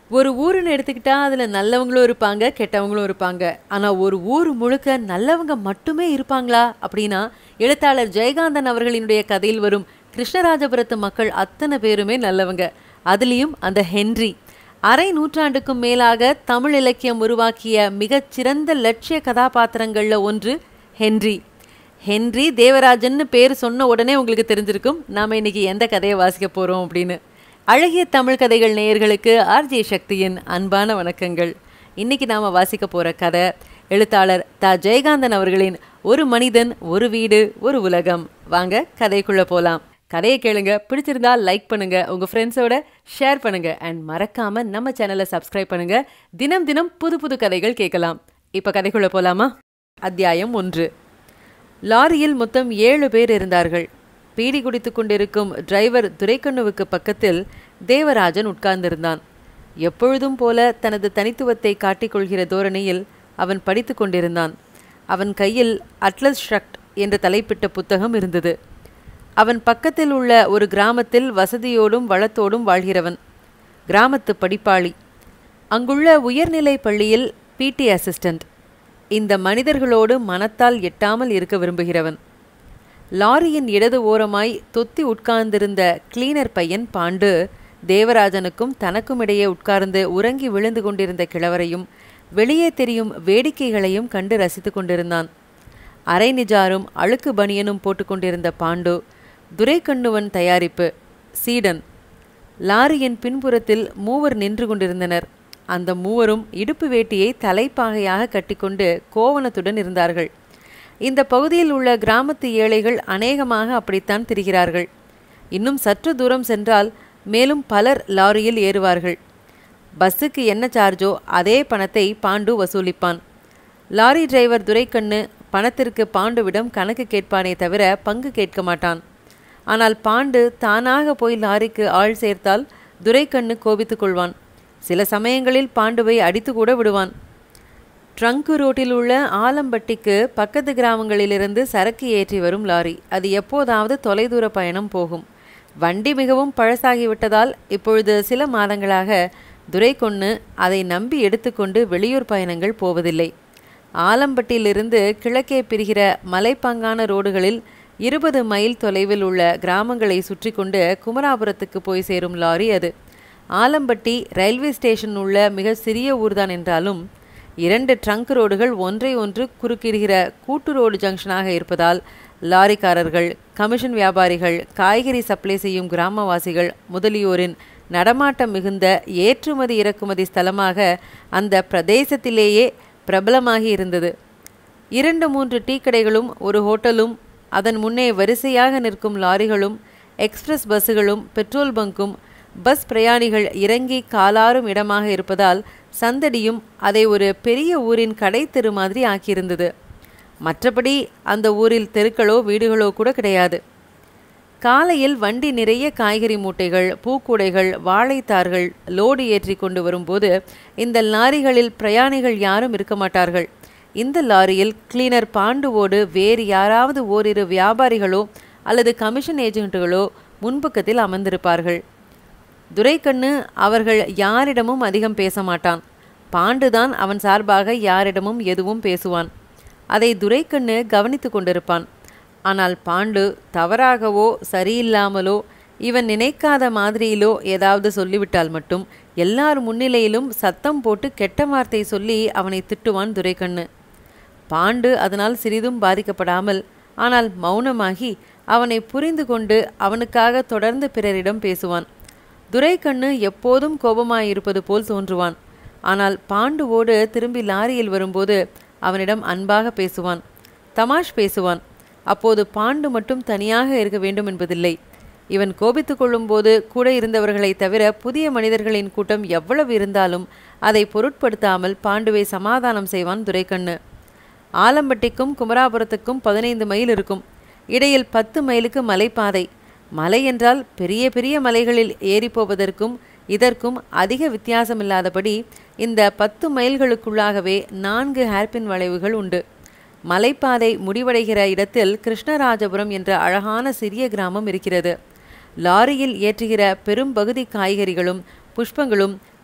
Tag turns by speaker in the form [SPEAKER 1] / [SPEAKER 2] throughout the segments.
[SPEAKER 1] ஒரு ஊருன்னு எடுத்துக்கிட்டா அதில் நல்லவங்களும் இருப்பாங்க கெட்டவங்களும் இருப்பாங்க ஆனால் ஒரு ஊர் முழுக்க நல்லவங்க மட்டுமே இருப்பாங்களா அப்படின்னா எழுத்தாளர் ஜெயகாந்தன் அவர்களினுடைய கதையில் வரும் கிருஷ்ணராஜபுரத்து மக்கள் அத்தனை பேருமே நல்லவங்க அதுலேயும் அந்த ஹென்றி அரை நூற்றாண்டுக்கும் மேலாக தமிழ் இலக்கியம் உருவாக்கிய மிகச்சிறந்த லட்சிய கதாபாத்திரங்களில் ஒன்று ஹென்றி ஹென்றி தேவராஜன்னு பேர் சொன்ன உடனே உங்களுக்கு தெரிஞ்சிருக்கும் நாம் இன்னைக்கு எந்த கதையை வாசிக்க போகிறோம் அப்படின்னு அழகிய தமிழ் கதைகள் நேயர்களுக்கு ஆர்ஜே சக்தியின் அன்பான வணக்கங்கள் இன்னைக்கு நாம் வாசிக்க போகிற கதை எழுத்தாளர் தா ஜெயகாந்தன் அவர்களின் ஒரு மனிதன் ஒரு வீடு ஒரு உலகம் வாங்க கதைக்குள்ளே போகலாம் கதையை கேளுங்க பிடிச்சிருந்தா லைக் பண்ணுங்க உங்க ஃப்ரெண்ட்ஸோட ஷேர் பண்ணுங்க அண்ட் மறக்காம நம்ம சேனலை சப்ஸ்கிரைப் பண்ணுங்க தினம் தினம் புது புது கதைகள் கேட்கலாம் இப்போ கதைக்குள்ள போலாமா அத்தியாயம் ஒன்று லாரியில் மொத்தம் ஏழு பேர் இருந்தார்கள் பீடி குடித்து கொண்டிருக்கும் டிரைவர் துரைக்கண்ணுவுக்கு பக்கத்தில் தேவராஜன் உட்கார்ந்திருந்தான் எப்பொழுதும் போல தனது தனித்துவத்தை காட்டிக்கொள்கிற தோரணையில் அவன் படித்து கொண்டிருந்தான் அவன் கையில் அட்லஸ் ஷ்ரக்ட் என்ற தலைப்பிட்ட புத்தகம் இருந்தது அவன் பக்கத்தில் உள்ள ஒரு கிராமத்தில் வசதியோடும் வளத்தோடும் வாழ்கிறவன் கிராமத்து படிப்பாளி அங்குள்ள உயர்நிலை பள்ளியில் பிடி அசிஸ்டண்ட் இந்த மனிதர்களோடு மனத்தால் எட்டாமல் இருக்க விரும்புகிறவன் லாரியின் இடது ஓரமாய் தொத்தி உட்கார்ந்திருந்த கிளீனர் பையன் பாண்டு தேவராஜனுக்கும் தனக்கும் இடையே உட்கார்ந்து உறங்கி விழுந்து கொண்டிருந்த கிழவரையும் வெளியே தெரியும் வேடிக்கைகளையும் கண்டு ரசித்து கொண்டிருந்தான் அரை நிஜாரும் அழுக்கு பனியனும் போட்டுக்கொண்டிருந்த பாண்டு துரைக்கண்ணுவன் தயாரிப்பு சீடன் லாரியின் பின்புறத்தில் மூவர் நின்று கொண்டிருந்தனர் அந்த மூவரும் இடுப்பு வேட்டியை தலைப்பாகையாக கட்டிக்கொண்டு கோவணத்துடன் இருந்தார்கள் இந்த பகுதியில் உள்ள கிராமத்து ஏழைகள் அநேகமாக அப்படித்தான் திரிகிறார்கள் இன்னும் சற்று தூரம் சென்றால் மேலும் பலர் லாரியில் ஏறுவார்கள் பஸ்ஸுக்கு என்ன சார்ஜோ அதே பணத்தை பாண்டு வசூலிப்பான் லாரி டிரைவர் துரைக்கண்ணு பணத்திற்கு பாண்டுவிடம் கணக்கு கேட்பானே தவிர பங்கு கேட்க மாட்டான் ஆனால் பாண்டு தானாக போய் லாரிக்கு ஆள் சேர்த்தால் துரைக்கண்ணு கோபித்துக் கொள்வான் சில சமயங்களில் பாண்டுவை அடித்து கூட விடுவான் ட்ரங்கு ரோட்டில் உள்ள ஆலம்பட்டிக்கு பக்கத்து கிராமங்களிலிருந்து சரக்கு ஏற்றி வரும் லாரி அது எப்போதாவது தொலைதூர பயணம் போகும் வண்டி மிகவும் பழசாகிவிட்டதால் இப்பொழுது சில மாதங்களாக துரைக்கொன்னு அதை நம்பி எடுத்துக்கொண்டு வெளியூர் பயணங்கள் போவதில்லை ஆலம்பட்டியிலிருந்து கிழக்கே பிரிகிற மலைப்பாங்கான ரோடுகளில் இருபது மைல் தொலைவில் உள்ள கிராமங்களை சுற்றி கொண்டு குமராபுரத்துக்கு போய் சேரும் லாரி அது ஆலம்பட்டி ரயில்வே ஸ்டேஷன் உள்ள மிக சிறிய ஊர்தான் என்றாலும் இரண்டு ட்ரங்க் ரோடுகள் ஒன்றை ஒன்று குறுக்கிடுகிற கூட்டு ரோடு ஜங்ஷனாக இருப்பதால் லாரிக்காரர்கள் கமிஷன் வியாபாரிகள் காய்கறி சப்ளை செய்யும் கிராமவாசிகள் முதலியோரின் நடமாட்டம் மிகுந்த ஏற்றுமதி இறக்குமதி ஸ்தலமாக அந்த பிரதேசத்திலேயே பிரபலமாகி இருந்தது இரண்டு மூன்று டீ கடைகளும் ஒரு ஹோட்டலும் அதன் முன்னே வரிசையாக நிற்கும் லாரிகளும் எக்ஸ்பிரஸ் பஸ்ஸுகளும் பெட்ரோல் பங்கும் பஸ் பிரயாணிகள் இறங்கி காலாறும் இடமாக இருப்பதால் சந்தடியும் அதை ஒரு பெரிய ஊரின் கடை தெரு மாதிரி ஆக்கியிருந்தது மற்றபடி அந்த ஊரில் தெருக்களோ வீடுகளோ கூட கிடையாது காலையில் வண்டி நிறைய காய்கறி மூட்டைகள் பூக்கூடைகள் வாழைத்தார்கள் லோடு ஏற்றி கொண்டு வரும்போது இந்த லாரிகளில் பிரயாணிகள் யாரும் இருக்க மாட்டார்கள் இந்த லாரியில் கிளீனர் பாண்டுவோடு வேறு யாராவது ஓரிரு வியாபாரிகளோ அல்லது கமிஷன் ஏஜென்ட்டுகளோ முன்பக்கத்தில் அமர்ந்திருப்பார்கள் துரைக்கண்ணு அவர்கள் யாரிடமும் அதிகம் பேச மாட்டான் பாண்டுதான் அவன் சார்பாக யாரிடமும் எதுவும் பேசுவான் அதை துரைக்கண்ணு கவனித்து கொண்டிருப்பான் ஆனால் பாண்டு தவறாகவோ சரியில்லாமலோ இவன் நினைக்காத மாதிரியிலோ ஏதாவது சொல்லிவிட்டால் மட்டும் எல்லார் முன்னிலையிலும் சத்தம் போட்டு கெட்ட வார்த்தை சொல்லி அவனை திட்டுவான் துரைக்கண்ணு பாண்டு அதனால் சிறிதும் பாதிக்கப்படாமல் ஆனால் மௌனமாகி அவனை புரிந்து கொண்டு அவனுக்காக தொடர்ந்து பிறரிடம் பேசுவான் துரைக்கண்ணு எப்போதும் கோபமாயிருப்பது போல் தோன்றுவான் ஆனால் பாண்டுவோடு திரும்பி லாரியில் வரும்போது அவனிடம் அன்பாக பேசுவான் தமாஷ் பேசுவான் அப்போது பாண்டு மட்டும் தனியாக இருக்க வேண்டும் என்பதில்லை இவன் கோபித்து கொள்ளும்போது கூட இருந்தவர்களை தவிர புதிய மனிதர்களின் கூட்டம் எவ்வளவு இருந்தாலும் அதை பொருட்படுத்தாமல் பாண்டுவை சமாதானம் செய்வான் துரைக்கண்ணு ஆலம்பட்டிக்கும் குமராபுரத்துக்கும் பதினைந்து மைல் இருக்கும் இடையில் பத்து மைலுக்கு மலைப்பாதை மலை என்றால் பெரிய பெரிய மலைகளில் ஏறி போவதற்கும் இதற்கும் அதிக வித்தியாசமில்லாதபடி இந்த பத்து மைல்களுக்குள்ளாகவே நான்கு ஹேர்பின் வளைவுகள் உண்டு மலைப்பாதை முடிவடைகிற இடத்தில் கிருஷ்ணராஜபுரம் என்ற அழகான சிறிய கிராமம் இருக்கிறது லாரியில் ஏற்றுகிற பெரும் பகுதி காய்கறிகளும் புஷ்பங்களும்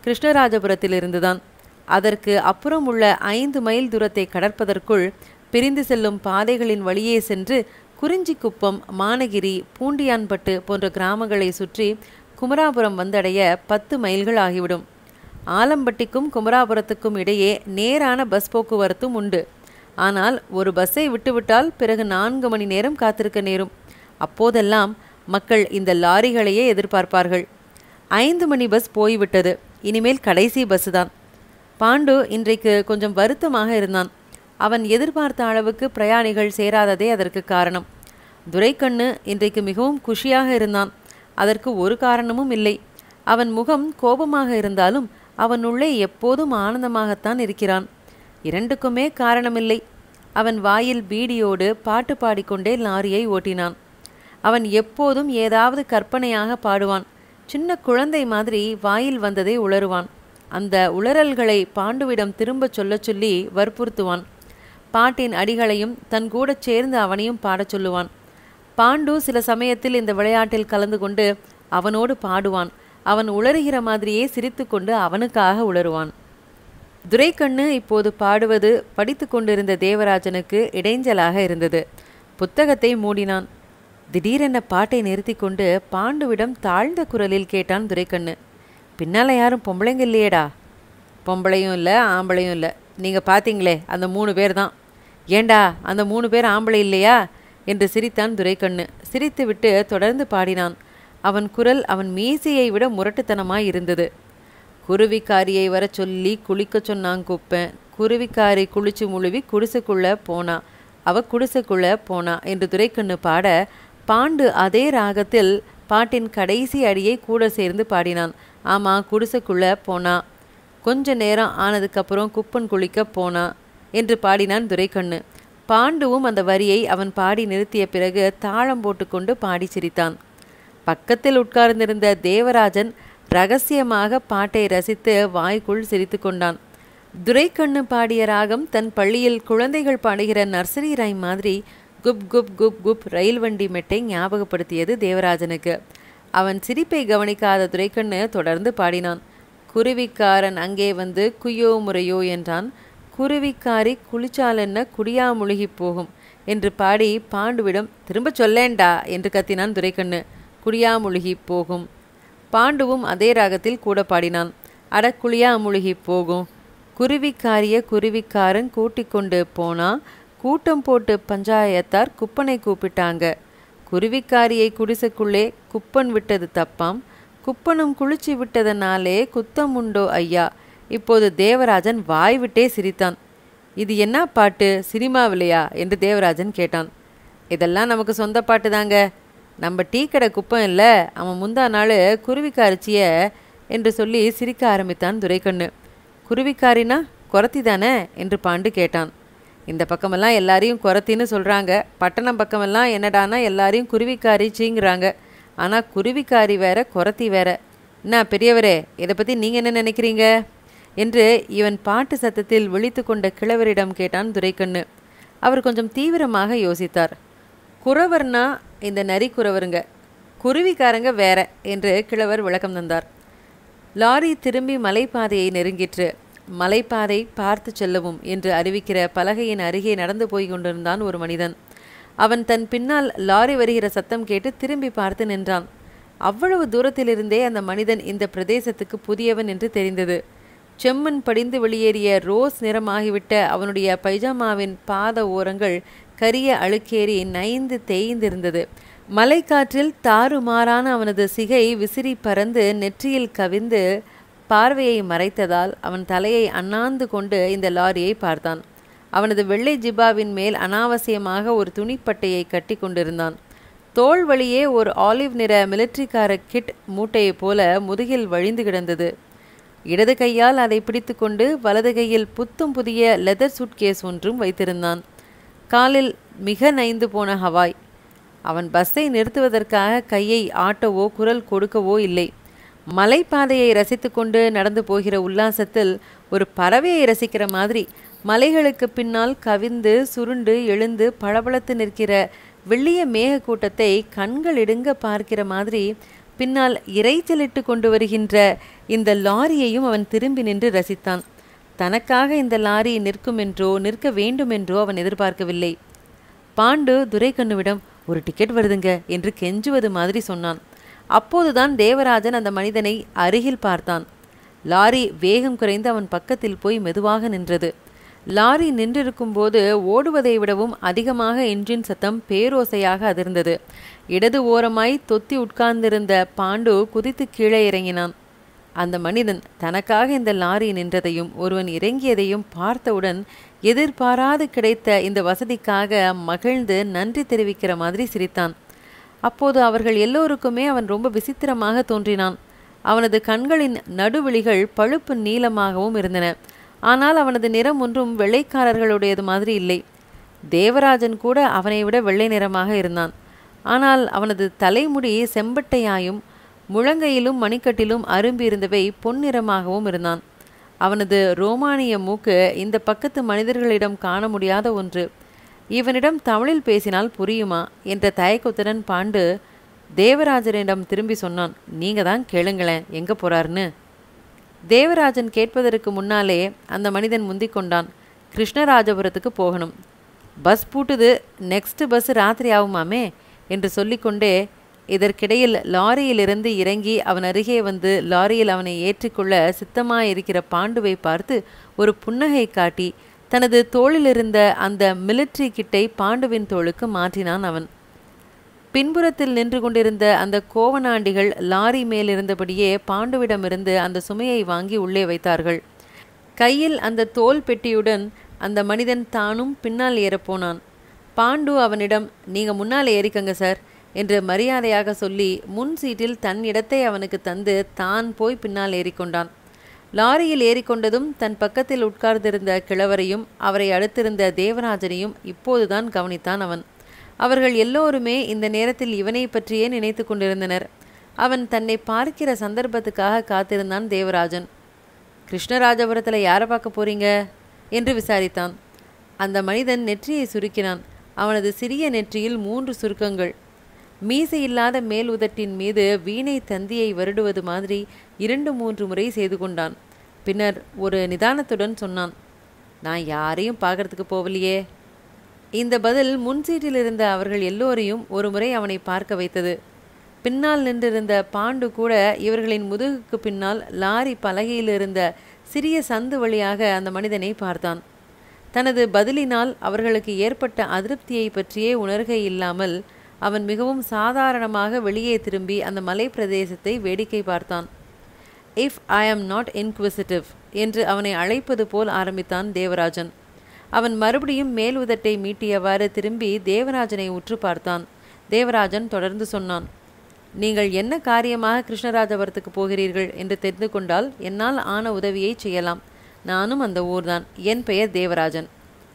[SPEAKER 1] கிருஷ்ணராஜபுரத்திலிருந்துதான் அதற்கு அப்புறம் உள்ள ஐந்து மைல் தூரத்தை கடற்பதற்குள் பிரிந்து செல்லும் பாதைகளின் வழியே சென்று குறிஞ்சிக்குப்பம் மானகிரி பூண்டியான்பட்டு போன்ற கிராமங்களை சுற்றி குமராபுரம் வந்தடைய பத்து மைல்கள் ஆகிவிடும் ஆலம்பட்டிக்கும் குமராபுரத்துக்கும் இடையே நேரான பஸ் போக்குவரத்தும் உண்டு ஆனால் ஒரு பஸ்ஸை விட்டுவிட்டால் பிறகு நான்கு மணி நேரம் காத்திருக்க நேரும் அப்போதெல்லாம் மக்கள் இந்த லாரிகளையே எதிர்பார்ப்பார்கள் ஐந்து மணி பஸ் போய்விட்டது இனிமேல் கடைசி பஸ் தான் பாண்டு இன்றைக்கு கொஞ்சம் வருத்தமாக இருந்தான் அவன் எதிர்பார்த்த அளவுக்கு பிரயாணிகள் சேராததே அதற்கு காரணம் துரைக்கண்ணு இன்றைக்கு மிகவும் குஷியாக இருந்தான் அதற்கு ஒரு காரணமும் இல்லை அவன் முகம் கோபமாக இருந்தாலும் அவன் உள்ளே எப்போதும் ஆனந்தமாகத்தான் இருக்கிறான் இரண்டுக்குமே காரணமில்லை அவன் வாயில் பீடியோடு பாட்டு பாடிக்கொண்டே லாரியை ஓட்டினான் அவன் எப்போதும் ஏதாவது கற்பனையாக பாடுவான் சின்ன குழந்தை மாதிரி வாயில் வந்ததை உளறுவான் அந்த உளறல்களை பாண்டுவிடம் திரும்பச் சொல்லச் சொல்லி வற்புறுத்துவான் பாட்டின் அடிகளையும் தன் கூடச் சேர்ந்து அவனையும் பாடச் சொல்லுவான் பாண்டு சில சமயத்தில் இந்த விளையாட்டில் கலந்து கொண்டு அவனோடு பாடுவான் அவன் உளறுகிற மாதிரியே சிரித்துக்கொண்டு அவனுக்காக உளறுவான் துரைக்கண்ணு இப்போது பாடுவது படித்து கொண்டிருந்த தேவராஜனுக்கு இடைஞ்சலாக இருந்தது புத்தகத்தை மூடினான் திடீரென பாட்டை நிறுத்தி கொண்டு பாண்டுவிடம் தாழ்ந்த குரலில் கேட்டான் துரைக்கண்ணு பின்னால் யாரும் பொம்பளைங்க இல்லையேடா பொம்பளையும் இல்லை ஆம்பளையும் இல்லை நீங்கள் பார்த்தீங்களே அந்த மூணு பேர் தான் ஏண்டா அந்த மூணு பேர் ஆம்பளை இல்லையா என்று சிரித்தான் துரைக்கண்ணு சிரித்துவிட்டு தொடர்ந்து பாடினான் அவன் குரல் அவன் மீசையை விட முரட்டுத்தனமாய் இருந்தது குருவிக்காரியை வர சொல்லி குளிக்க சொன்னான் குப்பேன் குருவிக்காரி குளிச்சு முழுவி குடிசைக்குள்ள போனா அவ குடிசைக்குள்ள போனா என்று துரைக்கண்ணு பாட பாண்டு அதே ராகத்தில் பாட்டின் கடைசி அடியை கூட சேர்ந்து பாடினான் ஆமா குடிசைக்குள்ள போனா கொஞ்ச நேரம் ஆனதுக்கப்புறம் குப்பன் குளிக்க போனா என்று பாடினான் துரைக்கண்ணு பாண்டுவும் அந்த வரியை அவன் பாடி நிறுத்திய பிறகு தாளம் போட்டுக்கொண்டு பாடி சிரித்தான் பக்கத்தில் உட்கார்ந்திருந்த தேவராஜன் ரகசியமாக பாட்டை ரசித்து வாய்க்குள் சிரித்து கொண்டான் துரைக்கண்ணு பாடிய ராகம் தன் பள்ளியில் குழந்தைகள் பாடுகிற நர்சரி ரைம் மாதிரி குப் குப் குப் குப் ரயில் வண்டி மெட்டை ஞாபகப்படுத்தியது தேவராஜனுக்கு அவன் சிரிப்பை கவனிக்காத துரைக்கண்ணு தொடர்ந்து பாடினான் குருவிக்காரன் அங்கே வந்து குய்யோ முறையோ என்றான் குருவிக்காரி குளிச்சாலென்ன குடியா முழுகி போகும் என்று பாடி பாண்டுவிடம் திரும்ப சொல்லேண்டா என்று கத்தினான் துரைக்கண்ணு குடியா முழுகி போகும் பாண்டுவும் அதே ராகத்தில் கூட பாடினான் அட குளியா முழுகி போகும் குருவிக்காரிய குருவிக்காரன் கூட்டிக் கொண்டு போனா கூட்டம் போட்டு பஞ்சாயத்தார் குப்பனை கூப்பிட்டாங்க குருவிக்காரியை குடிசைக்குள்ளே குப்பன் விட்டது தப்பாம் குப்பனும் குளிச்சு விட்டதனாலே குத்தம் உண்டோ ஐயா இப்போது தேவராஜன் வாய் விட்டே சிரித்தான் இது என்ன பாட்டு சினிமாவிலையா என்று தேவராஜன் கேட்டான் இதெல்லாம் நமக்கு சொந்த பாட்டு தாங்க நம்ம டீ கடை குப்பம் இல்லை அவன் முந்தா நாள் குருவிக்காரிச்சிய என்று சொல்லி சிரிக்க ஆரம்பித்தான் துரைக்கண்ணு குருவிக்காரினா குரத்தி தானே என்று பாண்டு கேட்டான் இந்த பக்கமெல்லாம் எல்லாரையும் குரத்தின்னு சொல்கிறாங்க பட்டணம் பக்கமெல்லாம் என்னடானா எல்லாரையும் குருவிக்காரி சீங்கிறாங்க ஆனால் குருவிக்காரி வேற குரத்தி வேற என்ன பெரியவரே இதை பற்றி நீங்கள் என்ன நினைக்கிறீங்க என்று இவன் பாட்டு சத்தத்தில் விழித்து கொண்ட கிழவரிடம் கேட்டான் துரைக்கண்ணு அவர் கொஞ்சம் தீவிரமாக யோசித்தார் குறவர்னா இந்த நரி குறவருங்க குருவிக்காரங்க வேற என்று கிழவர் விளக்கம் தந்தார் லாரி திரும்பி மலைப்பாதையை நெருங்கிற்று மலைப்பாதை பார்த்து செல்லவும் என்று அறிவிக்கிற பலகையின் அருகே நடந்து போய் கொண்டிருந்தான் ஒரு மனிதன் அவன் தன் பின்னால் லாரி வருகிற சத்தம் கேட்டு திரும்பி பார்த்து நின்றான் அவ்வளவு தூரத்திலிருந்தே அந்த மனிதன் இந்த பிரதேசத்துக்கு புதியவன் என்று தெரிந்தது செம்மண் படிந்து வெளியேறிய ரோஸ் நிறமாகிவிட்ட அவனுடைய பைஜாமாவின் பாத ஓரங்கள் கரிய அழுக்கேறி நைந்து தேய்ந்திருந்தது மலைக்காற்றில் தாறுமாறான அவனது சிகை விசிறி பறந்து நெற்றியில் கவிந்து பார்வையை மறைத்ததால் அவன் தலையை அண்ணாந்து கொண்டு இந்த லாரியை பார்த்தான் அவனது வெள்ளை ஜிபாவின் மேல் அனாவசியமாக ஒரு துணிப்பட்டையை கட்டி கொண்டிருந்தான் தோள் வழியே ஒரு ஆலிவ் நிற மிலிட்ரிக்கார கிட் மூட்டையைப் போல முதுகில் வழிந்து கிடந்தது இடது கையால் அதை பிடித்துக்கொண்டு வலது கையில் புத்தும் புதிய லெதர் சூட்கேஸ் ஒன்றும் வைத்திருந்தான் காலில் மிக நைந்து போன ஹவாய் அவன் பஸ்ஸை நிறுத்துவதற்காக கையை ஆட்டவோ குரல் கொடுக்கவோ இல்லை மலைப்பாதையை ரசித்துக்கொண்டு நடந்து போகிற உல்லாசத்தில் ஒரு பறவையை ரசிக்கிற மாதிரி மலைகளுக்கு பின்னால் கவிந்து சுருண்டு எழுந்து பளபளத்து நிற்கிற வெள்ளிய மேக கூட்டத்தை கண்கள் இடுங்க பார்க்கிற மாதிரி பின்னால் இறைச்சலிட்டு கொண்டு வருகின்ற இந்த லாரியையும் அவன் திரும்பி நின்று ரசித்தான் தனக்காக இந்த லாரி நிற்கும் என்றோ நிற்க வேண்டுமென்றோ அவன் எதிர்பார்க்கவில்லை பாண்டு துரைக்கண்ணுவிடம் ஒரு டிக்கெட் வருதுங்க என்று கெஞ்சுவது மாதிரி சொன்னான் அப்போதுதான் தேவராஜன் அந்த மனிதனை அருகில் பார்த்தான் லாரி வேகம் குறைந்து அவன் பக்கத்தில் போய் மெதுவாக நின்றது லாரி நின்றிருக்கும் போது ஓடுவதை விடவும் அதிகமாக என்ஜின் சத்தம் பேரோசையாக அதிர்ந்தது இடது ஓரமாய் தொத்தி உட்கார்ந்திருந்த பாண்டு குதித்து கீழே இறங்கினான் அந்த மனிதன் தனக்காக இந்த லாரி நின்றதையும் ஒருவன் இறங்கியதையும் பார்த்தவுடன் எதிர்பாராது கிடைத்த இந்த வசதிக்காக மகிழ்ந்து நன்றி தெரிவிக்கிற மாதிரி சிரித்தான் அப்போது அவர்கள் எல்லோருக்குமே அவன் ரொம்ப விசித்திரமாக தோன்றினான் அவனது கண்களின் நடுவிழிகள் பழுப்பு நீளமாகவும் இருந்தன ஆனால் அவனது நிறம் ஒன்றும் வெள்ளைக்காரர்களுடையது மாதிரி இல்லை தேவராஜன் கூட அவனை விட வெள்ளை நிறமாக இருந்தான் ஆனால் அவனது தலைமுடி செம்பட்டையாயும் முழங்கையிலும் மணிக்கட்டிலும் அரும்பி இருந்தவை பொன்னிறமாகவும் இருந்தான் அவனது ரோமானிய மூக்கு இந்த பக்கத்து மனிதர்களிடம் காண முடியாத ஒன்று இவனிடம் தமிழில் பேசினால் புரியுமா என்ற தயக்கத்துடன் பாண்டு தேவராஜனிடம் திரும்பி சொன்னான் நீங்க தான் கேளுங்களேன் எங்க போறாருன்னு தேவராஜன் கேட்பதற்கு முன்னாலே அந்த மனிதன் முந்திக் கொண்டான் கிருஷ்ணராஜபுரத்துக்கு போகணும் பஸ் பூட்டுது நெக்ஸ்ட் பஸ் ராத்திரி ஆகுமாமே என்று சொல்லிக்கொண்டே இதற்கிடையில் லாரியிலிருந்து இறங்கி அவன் அருகே வந்து லாரியில் அவனை ஏற்றிக்கொள்ள சித்தமாயிருக்கிற பாண்டுவை பார்த்து ஒரு புன்னகை காட்டி தனது தோளிலிருந்த அந்த மிலிட்ரி கிட்டை பாண்டுவின் தோளுக்கு மாற்றினான் அவன் பின்புறத்தில் நின்று கொண்டிருந்த அந்த கோவனாண்டிகள் லாரி மேலிருந்தபடியே பாண்டுவிடமிருந்து அந்த சுமையை வாங்கி உள்ளே வைத்தார்கள் கையில் அந்த தோல் பெட்டியுடன் அந்த மனிதன் தானும் பின்னால் ஏறப்போனான் பாண்டு அவனிடம் நீங்க முன்னால் ஏறிக்கங்க சார் என்று மரியாதையாக சொல்லி முன் சீட்டில் தன் இடத்தை அவனுக்கு தந்து தான் போய் பின்னால் ஏறிக்கொண்டான் லாரியில் ஏறிக்கொண்டதும் தன் பக்கத்தில் உட்கார்ந்திருந்த கிழவரையும் அவரை அடுத்திருந்த தேவராஜனையும் இப்போதுதான் கவனித்தான் அவன் அவர்கள் எல்லோருமே இந்த நேரத்தில் இவனை பற்றியே நினைத்து கொண்டிருந்தனர் அவன் தன்னை பார்க்கிற சந்தர்ப்பத்துக்காக காத்திருந்தான் தேவராஜன் கிருஷ்ணராஜபுரத்தில் யாரை பார்க்க போறீங்க என்று விசாரித்தான் அந்த மனிதன் நெற்றியை சுருக்கினான் அவனது சிறிய நெற்றியில் மூன்று சுருக்கங்கள் மீசை இல்லாத மேல் உதட்டின் மீது வீணை தந்தியை வருடுவது மாதிரி இரண்டு மூன்று முறை செய்து கொண்டான் பின்னர் ஒரு நிதானத்துடன் சொன்னான் நான் யாரையும் பார்க்கறதுக்கு போகலையே இந்த பதில் முன் சீட்டில் இருந்த அவர்கள் எல்லோரையும் ஒரு முறை அவனை பார்க்க வைத்தது பின்னால் நின்றிருந்த பாண்டு கூட இவர்களின் முதுகுக்கு பின்னால் லாரி பலகையில் இருந்த சிறிய சந்து வழியாக அந்த மனிதனை பார்த்தான் தனது பதிலினால் அவர்களுக்கு ஏற்பட்ட அதிருப்தியை பற்றியே உணர்கை இல்லாமல் அவன் மிகவும் சாதாரணமாக வெளியே திரும்பி அந்த மலை பிரதேசத்தை வேடிக்கை பார்த்தான் இஃப் ஐ ஆம் நாட் இன்குவிசிட்டிவ் என்று அவனை அழைப்பது போல் ஆரம்பித்தான் தேவராஜன் அவன் மறுபடியும் மேல் உதட்டை மீட்டியவாறு திரும்பி தேவராஜனை உற்று பார்த்தான் தேவராஜன் தொடர்ந்து சொன்னான் நீங்கள் என்ன காரியமாக கிருஷ்ணராஜபுரத்துக்கு போகிறீர்கள் என்று தெரிந்து கொண்டால் என்னால் ஆன உதவியை செய்யலாம் நானும் அந்த ஊர்தான் என் பெயர் தேவராஜன்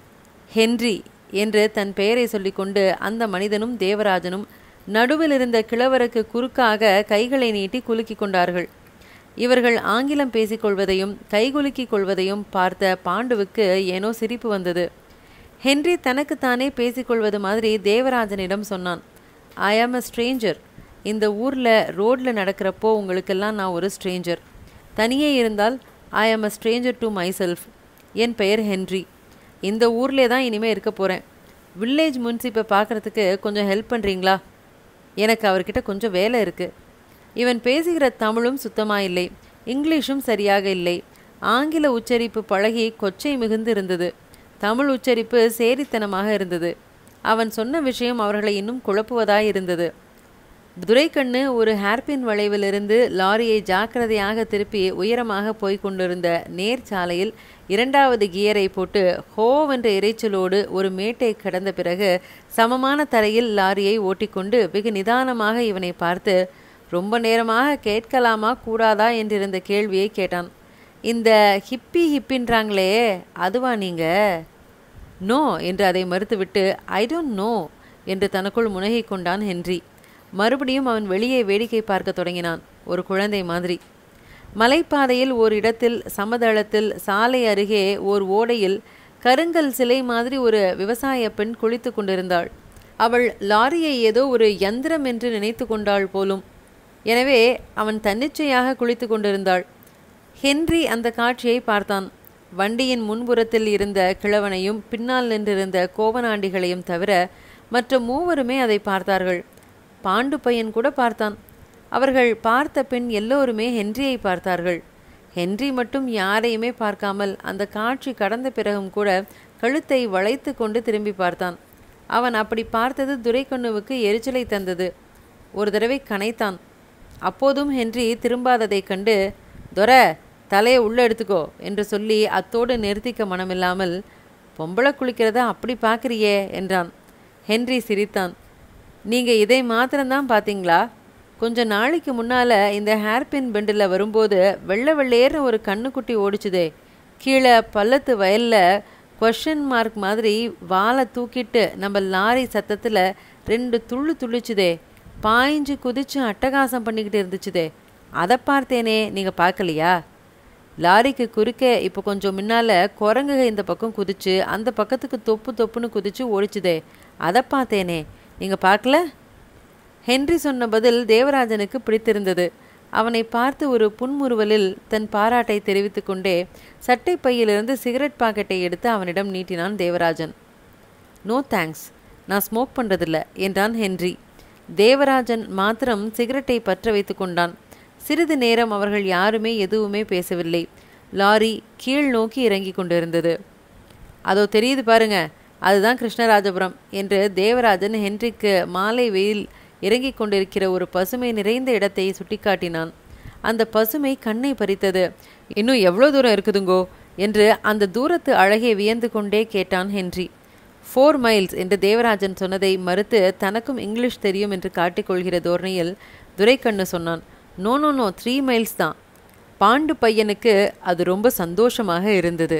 [SPEAKER 1] ஹென்றி என்று தன் பெயரை சொல்லிக்கொண்டு அந்த மனிதனும் தேவராஜனும் நடுவில் இருந்த கிழவருக்கு குறுக்காக கைகளை நீட்டி குலுக்கிக் கொண்டார்கள் இவர்கள் ஆங்கிலம் பேசிக்கொள்வதையும் கைகுலுக்கிக் கொள்வதையும் பார்த்த பாண்டுவுக்கு ஏனோ சிரிப்பு வந்தது ஹென்றி தனக்குத்தானே பேசிக்கொள்வது மாதிரி தேவராஜனிடம் சொன்னான் ஐ ஆம் அ ஸ்ட்ரேஞ்சர் இந்த ஊரில் ரோட்டில் நடக்கிறப்போ உங்களுக்கெல்லாம் நான் ஒரு ஸ்ட்ரேஞ்சர் தனியே இருந்தால் I am a stranger to myself என் பெயர் ஹென்றி இந்த ஊர்லே தான் இனிமேல் இருக்க போகிறேன் வில்லேஜ் முன்சிப்பை பார்க்குறதுக்கு கொஞ்சம் ஹெல்ப் பண்ணுறீங்களா எனக்கு அவர்கிட்ட கொஞ்சம் வேலை இருக்குது இவன் பேசுகிற தமிழும் சுத்தமாக இல்லை இங்கிலீஷும் சரியாக இல்லை ஆங்கில உச்சரிப்பு பழகி கொச்சை மிகுந்து இருந்தது தமிழ் உச்சரிப்பு சேரித்தனமாக இருந்தது அவன் சொன்ன விஷயம் அவர்களை இன்னும் குழப்புவதாய் இருந்தது துரைக்கண்ணு ஒரு ஹேர்பின் வளைவிலிருந்து லாரியை ஜாக்கிரதையாக திருப்பி உயரமாக போய்க் கொண்டிருந்த நேர் சாலையில் இரண்டாவது கியரை போட்டு ஹோவென்ற இரைச்சலோடு ஒரு மேட்டை கடந்த பிறகு சமமான தரையில் லாரியை ஓட்டிக்கொண்டு வெகு நிதானமாக இவனை பார்த்து ரொம்ப நேரமாக கேட்கலாமா கூடாதா என்றிருந்த கேள்வியை கேட்டான் இந்த ஹிப்பி ஹிப்பின்றாங்களே அதுவா நீங்க நோ என்று அதை மறுத்துவிட்டு ஐ டோன்ட் நோ என்று தனக்குள் முனகிக் கொண்டான் ஹென்றி மறுபடியும் அவன் வெளியே வேடிக்கை பார்க்க தொடங்கினான் ஒரு குழந்தை மாதிரி மலைப்பாதையில் ஓர் இடத்தில் சமதளத்தில் சாலை அருகே ஓர் ஓடையில் கருங்கல் சிலை மாதிரி ஒரு விவசாய பெண் குளித்து கொண்டிருந்தாள் அவள் லாரியை ஏதோ ஒரு யந்திரம் என்று நினைத்து கொண்டாள் போலும் எனவே அவன் தன்னிச்சையாக குளித்து கொண்டிருந்தாள் ஹென்றி அந்த காட்சியை பார்த்தான் வண்டியின் முன்புறத்தில் இருந்த கிழவனையும் பின்னால் நின்றிருந்த கோவனாண்டிகளையும் தவிர மற்ற மூவருமே அதை பார்த்தார்கள் பாண்டு பையன் கூட பார்த்தான் அவர்கள் பார்த்த பின் எல்லோருமே ஹென்ரியை பார்த்தார்கள் ஹென்றி மட்டும் யாரையுமே பார்க்காமல் அந்த காட்சி கடந்த பிறகும் கூட கழுத்தை வளைத்து கொண்டு திரும்பி பார்த்தான் அவன் அப்படி பார்த்தது துரைக்கண்ணுவுக்கு எரிச்சலை தந்தது ஒரு தடவை கனைத்தான் அப்போதும் ஹென்றி திரும்பாததைக் கண்டு தொர தலையை உள்ளே எடுத்துக்கோ என்று சொல்லி அத்தோடு நிறுத்திக்க மனமில்லாமல் பொம்பளை குளிக்கிறத அப்படி பார்க்குறியே என்றான் ஹென்றி சிரித்தான் நீங்கள் இதை மாத்திரம்தான் பார்த்தீங்களா கொஞ்ச நாளைக்கு முன்னால் இந்த ஹேர்பின் பெண்டில் வரும்போது வெள்ளை வெள்ளையர்னு ஒரு கண்ணுக்குட்டி ஓடிச்சுதே கீழே பள்ளத்து வயலில் கொஷின் மார்க் மாதிரி வாலை தூக்கிட்டு நம்ம லாரி சத்தத்தில் ரெண்டு துள்ளு துள்ளிச்சுதே பாய்ஞ்சு குதிச்சு அட்டகாசம் பண்ணிக்கிட்டு இருந்துச்சுதே அதை பார்த்தேனே நீங்கள் பார்க்கலையா லாரிக்கு குறுக்கே இப்போ கொஞ்சம் முன்னால் குரங்குக இந்த பக்கம் குதிச்சு அந்த பக்கத்துக்கு தொப்பு தொப்புன்னு குதிச்சு ஓடிச்சுதே அதை பார்த்தேனே நீங்கள் பார்க்கல ஹென்றி சொன்ன பதில் தேவராஜனுக்கு பிடித்திருந்தது அவனை பார்த்து ஒரு புன்முறுவலில் தன் பாராட்டை தெரிவித்து கொண்டே சட்டை பையிலிருந்து சிகரெட் பாக்கெட்டை எடுத்து அவனிடம் நீட்டினான் தேவராஜன் நோ தேங்க்ஸ் நான் ஸ்மோக் பண்ணுறதில்ல என்றான் ஹென்றி தேவராஜன் மாத்திரம் சிகரெட்டை பற்ற வைத்து கொண்டான் சிறிது நேரம் அவர்கள் யாருமே எதுவுமே பேசவில்லை லாரி கீழ் நோக்கி இறங்கி கொண்டிருந்தது அதோ தெரியுது பாருங்க அதுதான் கிருஷ்ணராஜபுரம் என்று தேவராஜன் ஹென்றிக்கு மாலை வெயில் இறங்கிக் கொண்டிருக்கிற ஒரு பசுமை நிறைந்த இடத்தை சுட்டிக்காட்டினான் அந்த பசுமை கண்ணை பறித்தது இன்னும் எவ்வளோ தூரம் இருக்குதுங்கோ என்று அந்த தூரத்து அழகை வியந்து கொண்டே கேட்டான் ஹென்றி ஃபோர் மைல்ஸ் என்று தேவராஜன் சொன்னதை மறுத்து தனக்கும் இங்கிலீஷ் தெரியும் என்று காட்டிக்கொள்கிற தோரணையில் துரைக்கண்ணு சொன்னான் no no no three miles தான் பாண்டு பையனுக்கு அது ரொம்ப சந்தோஷமாக இருந்தது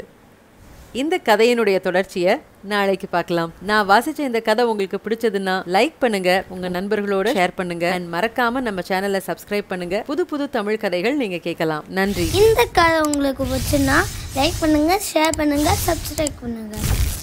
[SPEAKER 1] இந்த கதையினுடைய தொடர்ச்சியை நாளைக்கு பார்க்கலாம் நான் வாசிச்ச இந்த கதை உங்களுக்கு பிடிச்சதுன்னா லைக் பண்ணுங்க உங்க நண்பர்களோட ஷேர் பண்ணுங்க அண்ட் மறக்காம நம்ம சேனலை சப்ஸ்கிரைப் பண்ணுங்க புது புது தமிழ் கதைகள் நீங்க கேட்கலாம் நன்றி
[SPEAKER 2] இந்த கதை உங்களுக்கு பிடிச்சுன்னா லைக் பண்ணுங்க ஷேர் பண்ணுங்க சப்ஸ்கிரைப் பண்ணுங்க